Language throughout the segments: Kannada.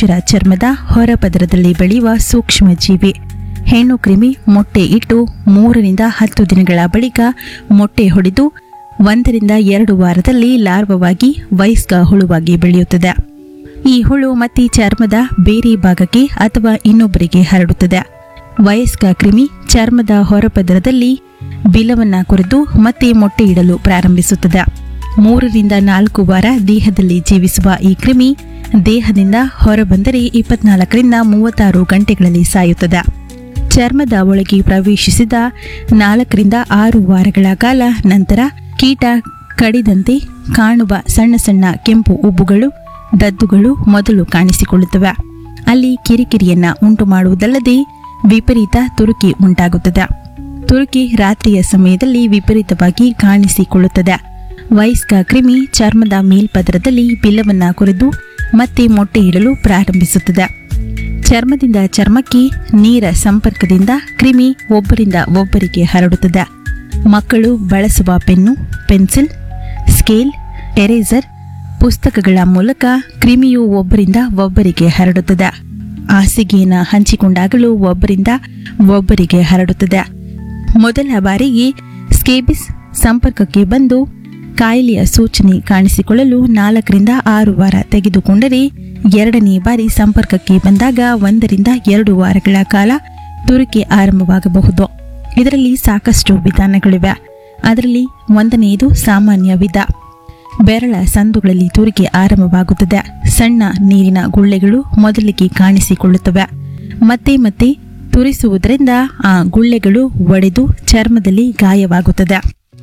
ಮನುಷ್ಯರ ಚರ್ಮದ ಹೊರಪದರದಲ್ಲಿ ಬೆಳೆಯುವ ಸೂಕ್ಷ್ಮ ಜೀವಿ ಹೆಣ್ಣು ಕ್ರಿಮಿ ಮೊಟ್ಟೆ ಇಟ್ಟು ಮೂರರಿಂದ ಹತ್ತು ದಿನಗಳ ಬಳಿಕ ಮೊಟ್ಟೆ ಹೊಡೆದು ಒಂದರಿಂದ ಎರಡು ವಾರದಲ್ಲಿ ಲಾರ್ವವಾಗಿ ವಯಸ್ಕ ಹುಳುವಾಗಿ ಬೆಳೆಯುತ್ತದೆ ಈ ಹುಳು ಮತ್ತೆ ಚರ್ಮದ ಬೇರೆ ಭಾಗಕ್ಕೆ ಅಥವಾ ಇನ್ನೊಬ್ಬರಿಗೆ ಹರಡುತ್ತದೆ ವಯಸ್ಕ ಕ್ರಿಮಿ ಚರ್ಮದ ಹೊರಪದರದಲ್ಲಿ ಬಿಲವನ್ನ ಕೊರೆದು ಮತ್ತೆ ಮೊಟ್ಟೆ ಇಡಲು ಪ್ರಾರಂಭಿಸುತ್ತದೆ ಮೂರರಿಂದ ನಾಲ್ಕು ವಾರ ದೇಹದಲ್ಲಿ ಜೀವಿಸುವ ಈ ಕ್ರಿಮಿ ದೇಹದಿಂದ ಹೊರಬಂದರೆ ಇಪ್ಪತ್ನಾಲ್ಕರಿಂದ ಮೂವತ್ತಾರು ಗಂಟೆಗಳಲ್ಲಿ ಸಾಯುತ್ತದೆ ಚರ್ಮದ ಒಳಗೆ ಪ್ರವೇಶಿಸಿದ ನಾಲ್ಕರಿಂದ ಆರು ವಾರಗಳ ಕಾಲ ನಂತರ ಕೀಟ ಕಡಿದಂತೆ ಕಾಣುವ ಸಣ್ಣ ಸಣ್ಣ ಕೆಂಪು ಉಬ್ಬುಗಳು ದದ್ದುಗಳು ಮೊದಲು ಕಾಣಿಸಿಕೊಳ್ಳುತ್ತವೆ ಅಲ್ಲಿ ಕಿರಿಕಿರಿಯನ್ನ ಉಂಟು ಮಾಡುವುದಲ್ಲದೆ ವಿಪರೀತ ತುರುಕಿ ಉಂಟಾಗುತ್ತದೆ ತುರುಕಿ ರಾತ್ರಿಯ ಸಮಯದಲ್ಲಿ ವಿಪರೀತವಾಗಿ ಕಾಣಿಸಿಕೊಳ್ಳುತ್ತದೆ ವಯಸ್ಕ ಕ್ರಿಮಿ ಚರ್ಮದ ಮೇಲ್ಪದರದಲ್ಲಿ ಬಿಲ್ಲವನ್ನ ಕೊರೆದು ಮತ್ತೆ ಮೊಟ್ಟೆ ಇಡಲು ಪ್ರಾರಂಭಿಸುತ್ತದೆ ಚರ್ಮದಿಂದ ಚರ್ಮಕ್ಕೆ ನೇರ ಸಂಪರ್ಕದಿಂದ ಕ್ರಿಮಿ ಒಬ್ಬರಿಂದ ಒಬ್ಬರಿಗೆ ಹರಡುತ್ತದೆ ಮಕ್ಕಳು ಬಳಸುವ ಪೆನ್ನು ಪೆನ್ಸಿಲ್ ಸ್ಕೇಲ್ ಎರೇಸರ್ ಪುಸ್ತಕಗಳ ಮೂಲಕ ಕ್ರಿಮಿಯು ಒಬ್ಬರಿಂದ ಒಬ್ಬರಿಗೆ ಹರಡುತ್ತದೆ ಹಾಸಿಗೆಯನ್ನು ಹಂಚಿಕೊಂಡಾಗಲೂ ಒಬ್ಬರಿಂದ ಒಬ್ಬರಿಗೆ ಹರಡುತ್ತದೆ ಮೊದಲ ಬಾರಿಗೆ ಸ್ಕೇಬಿಸ್ ಸಂಪರ್ಕಕ್ಕೆ ಬಂದು ಕಾಯಿಲೆಯ ಸೂಚನೆ ಕಾಣಿಸಿಕೊಳ್ಳಲು ನಾಲ್ಕರಿಂದ ಆರು ವಾರ ತೆಗೆದುಕೊಂಡರೆ ಎರಡನೇ ಬಾರಿ ಸಂಪರ್ಕಕ್ಕೆ ಬಂದಾಗ ಒಂದರಿಂದ ಎರಡು ವಾರಗಳ ಕಾಲ ತುರಿಕೆ ಆರಂಭವಾಗಬಹುದು ಇದರಲ್ಲಿ ಸಾಕಷ್ಟು ವಿಧಾನಗಳಿವೆ ಅದರಲ್ಲಿ ಒಂದನೆಯದು ಸಾಮಾನ್ಯ ವಿಧ ಬೆರಳ ಸಂದುಗಳಲ್ಲಿ ತುರಿಕೆ ಆರಂಭವಾಗುತ್ತದೆ ಸಣ್ಣ ನೀರಿನ ಗುಳ್ಳೆಗಳು ಮೊದಲಿಗೆ ಕಾಣಿಸಿಕೊಳ್ಳುತ್ತವೆ ಮತ್ತೆ ಮತ್ತೆ ತುರಿಸುವುದರಿಂದ ಆ ಗುಳ್ಳೆಗಳು ಒಡೆದು ಚರ್ಮದಲ್ಲಿ ಗಾಯವಾಗುತ್ತದೆ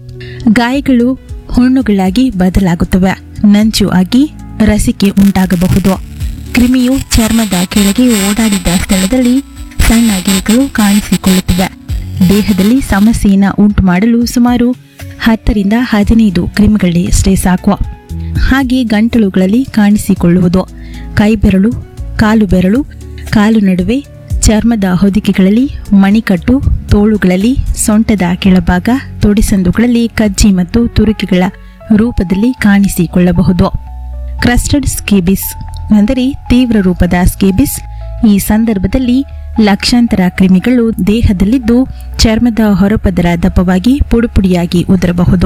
ಗಾಯಗಳು ಹುಣ್ಣುಗಳಾಗಿ ಬದಲಾಗುತ್ತವೆ ನಂಚು ಆಗಿ ರಸಿಕೆ ಉಂಟಾಗಬಹುದು ಕ್ರಿಮಿಯು ಚರ್ಮದ ಕೆಳಗೆ ಓಡಾಡಿದ ಸ್ಥಳದಲ್ಲಿ ಸಣ್ಣ ಗಿರಿಗಳು ಕಾಣಿಸಿಕೊಳ್ಳುತ್ತವೆ ದೇಹದಲ್ಲಿ ಸಮಸ್ಯೆಯನ್ನು ಉಂಟು ಮಾಡಲು ಸುಮಾರು ಹತ್ತರಿಂದ ಹದಿನೈದು ಕ್ರಿಮಿಗಳಷ್ಟೇ ಸಾಕು ಹಾಗೆ ಗಂಟಲುಗಳಲ್ಲಿ ಕಾಣಿಸಿಕೊಳ್ಳುವುದು ಕೈಬೆರಳು ಕಾಲು ಬೆರಳು ಕಾಲು ನಡುವೆ ಚರ್ಮದ ಹೊದಿಕೆಗಳಲ್ಲಿ ಮಣಿಕಟ್ಟು ತೋಳುಗಳಲ್ಲಿ ಸೊಂಟದ ಕೆಳಭಾಗ ತೊಡಿಸಂದುಗಳಲ್ಲಿ ಕಜ್ಜಿ ಮತ್ತು ತುರುಕಿಗಳ ರೂಪದಲ್ಲಿ ಕಾಣಿಸಿಕೊಳ್ಳಬಹುದು ಕ್ರಸ್ಟಡ್ ಸ್ಕೇಬಿಸ್ ಅಂದರೆ ತೀವ್ರ ರೂಪದ ಸ್ಕೇಬಿಸ್ ಈ ಸಂದರ್ಭದಲ್ಲಿ ಲಕ್ಷಾಂತರ ಕ್ರಿಮಿಗಳು ದೇಹದಲ್ಲಿದ್ದು ಚರ್ಮದ ಹೊರಪದರ ದಪ್ಪವಾಗಿ ಪುಡುಪುಡಿಯಾಗಿ ಉದರಬಹುದು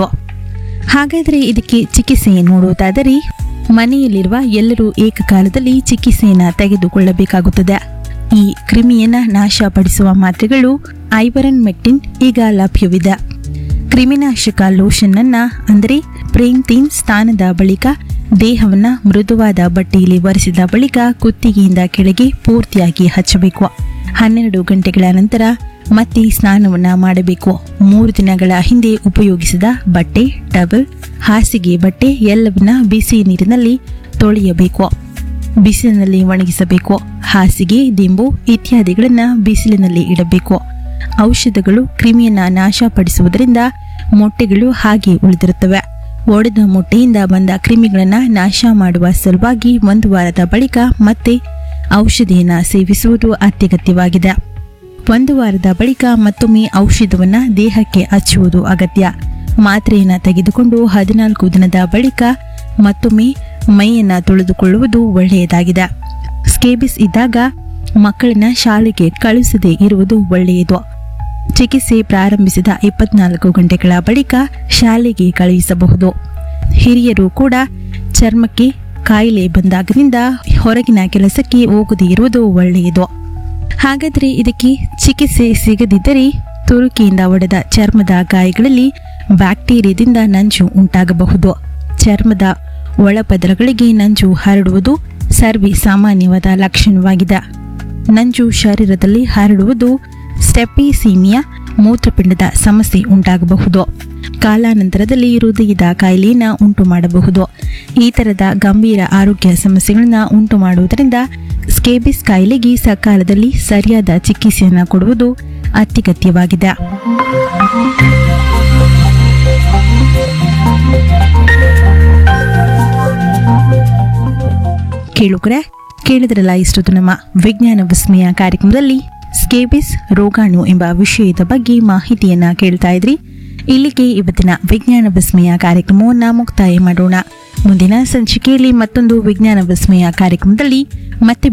ಹಾಗಾದರೆ ಇದಕ್ಕೆ ಚಿಕಿತ್ಸೆ ನೋಡುವುದಾದರೆ ಮನೆಯಲ್ಲಿರುವ ಎಲ್ಲರೂ ಏಕಕಾಲದಲ್ಲಿ ಚಿಕಿತ್ಸೆಯನ್ನು ತೆಗೆದುಕೊಳ್ಳಬೇಕಾಗುತ್ತದೆ ಈ ಕ್ರಿಮಿಯನ್ನ ನಾಶಪಡಿಸುವ ಮಾತ್ರೆಗಳು ಐವರನ್ ಮೆಕ್ಟಿನ್ ಈಗ ಲಭ್ಯವಿದೆ ಕ್ರಿಮಿನಾಶಕ ಲೋಷನ್ ಅನ್ನ ಅಂದರೆ ಪ್ರೇಮ್ತೀನ್ ಸ್ಥಾನದ ಬಳಿಕ ದೇಹವನ್ನ ಮೃದುವಾದ ಬಟ್ಟೆಯಲ್ಲಿ ಒರೆಸಿದ ಬಳಿಕ ಕುತ್ತಿಗೆಯಿಂದ ಕೆಳಗೆ ಪೂರ್ತಿಯಾಗಿ ಹಚ್ಚಬೇಕು ಹನ್ನೆರಡು ಗಂಟೆಗಳ ನಂತರ ಮತ್ತೆ ಸ್ನಾನವನ್ನ ಮಾಡಬೇಕು ಮೂರು ದಿನಗಳ ಹಿಂದೆ ಉಪಯೋಗಿಸಿದ ಬಟ್ಟೆ ಟವಲ್ ಹಾಸಿಗೆ ಬಟ್ಟೆ ಎಲ್ಲವನ್ನ ಬಿಸಿ ನೀರಿನಲ್ಲಿ ತೊಳೆಯಬೇಕು ಬಿಸಿಲಿನಲ್ಲಿ ಒಣಗಿಸಬೇಕು ಹಾಸಿಗೆ ದಿಂಬು ಇತ್ಯಾದಿಗಳನ್ನ ಬಿಸಿಲಿನಲ್ಲಿ ಇಡಬೇಕು ಔಷಧಗಳು ಕ್ರಿಮಿಯನ್ನ ನಾಶಪಡಿಸುವುದರಿಂದ ಮೊಟ್ಟೆಗಳು ಹಾಗೆ ಉಳಿದಿರುತ್ತವೆ ಒಡೆದ ಮೊಟ್ಟೆಯಿಂದ ಬಂದ ಕ್ರಿಮಿಗಳನ್ನ ನಾಶ ಮಾಡುವ ಸಲುವಾಗಿ ಒಂದು ವಾರದ ಬಳಿಕ ಮತ್ತೆ ಔಷಧಿಯನ್ನ ಸೇವಿಸುವುದು ಅತ್ಯಗತ್ಯವಾಗಿದೆ ಒಂದು ವಾರದ ಬಳಿಕ ಮತ್ತೊಮ್ಮೆ ಔಷಧವನ್ನ ದೇಹಕ್ಕೆ ಹಚ್ಚುವುದು ಅಗತ್ಯ ಮಾತ್ರೆಯನ್ನ ತೆಗೆದುಕೊಂಡು ಹದಿನಾಲ್ಕು ದಿನದ ಬಳಿಕ ಮತ್ತೊಮ್ಮೆ ಮೈಯನ್ನ ತೊಳೆದುಕೊಳ್ಳುವುದು ಒಳ್ಳೆಯದಾಗಿದೆ ಸ್ಕೇಬಿಸ್ ಇದ್ದಾಗ ಮಕ್ಕಳನ್ನ ಶಾಲೆಗೆ ಕಳುಹಿಸದೇ ಇರುವುದು ಒಳ್ಳೆಯದು ಚಿಕಿತ್ಸೆ ಪ್ರಾರಂಭಿಸಿದ ಇಪ್ಪತ್ನಾಲ್ಕು ಗಂಟೆಗಳ ಬಳಿಕ ಶಾಲೆಗೆ ಕಳುಹಿಸಬಹುದು ಹಿರಿಯರು ಕೂಡ ಚರ್ಮಕ್ಕೆ ಕಾಯಿಲೆ ಬಂದಾಗದಿಂದ ಹೊರಗಿನ ಕೆಲಸಕ್ಕೆ ಹೋಗದೇ ಇರುವುದು ಒಳ್ಳೆಯದು ಹಾಗಾದರೆ ಇದಕ್ಕೆ ಚಿಕಿತ್ಸೆ ಸಿಗದಿದ್ದರೆ ತುರುಕಿಯಿಂದ ಒಡೆದ ಚರ್ಮದ ಗಾಯಗಳಲ್ಲಿ ಬ್ಯಾಕ್ಟೀರಿಯಾದಿಂದ ನಂಜು ಉಂಟಾಗಬಹುದು ಚರ್ಮದ ಒಳಪದರಗಳಿಗೆ ನಂಜು ಹರಡುವುದು ಸರ್ವಿ ಸಾಮಾನ್ಯವಾದ ಲಕ್ಷಣವಾಗಿದೆ ನಂಜು ಶರೀರದಲ್ಲಿ ಹರಡುವುದು ಸ್ಟೆಪಿಸೀಮಿಯಾ ಮೂತ್ರಪಿಂಡದ ಸಮಸ್ಯೆ ಉಂಟಾಗಬಹುದು ಕಾಲಾನಂತರದಲ್ಲಿ ಹೃದಯದ ಕಾಯಿಲೆಯನ್ನು ಉಂಟು ಮಾಡಬಹುದು ಈ ಥರದ ಗಂಭೀರ ಆರೋಗ್ಯ ಸಮಸ್ಯೆಗಳನ್ನ ಉಂಟು ಮಾಡುವುದರಿಂದ ಸ್ಕೇಬಿಸ್ ಕಾಯಿಲೆಗೆ ಸಕಾಲದಲ್ಲಿ ಸರಿಯಾದ ಚಿಕಿತ್ಸೆಯನ್ನು ಕೊಡುವುದು ಅತ್ಯಗತ್ಯವಾಗಿದೆ ಕೇಳುಗರೆ ಕೇಳಿದ್ರಲ್ಲ ಇಷ್ಟೊತ್ತು ನಮ್ಮ ವಿಜ್ಞಾನ ವಿಸ್ಮಯ ಕಾರ್ಯಕ್ರಮದಲ್ಲಿ ಸ್ಕೇಬಿಸ್ ರೋಗಾಣು ಎಂಬ ವಿಷಯದ ಬಗ್ಗೆ ಮಾಹಿತಿಯನ್ನ ಕೇಳ್ತಾ ಇದ್ರಿ ಇಲ್ಲಿಗೆ ಇವತ್ತಿನ ವಿಜ್ಞಾನ ವಿಸ್ಮಯ ಕಾರ್ಯಕ್ರಮವನ್ನ ಮುಕ್ತಾಯ ಮಾಡೋಣ ಮುಂದಿನ ಸಂಚಿಕೆಯಲ್ಲಿ ಮತ್ತೊಂದು ವಿಜ್ಞಾನ ವಿಸ್ಮಯ ಕಾರ್ಯಕ್ರಮದಲ್ಲಿ ಮತ್ತೆ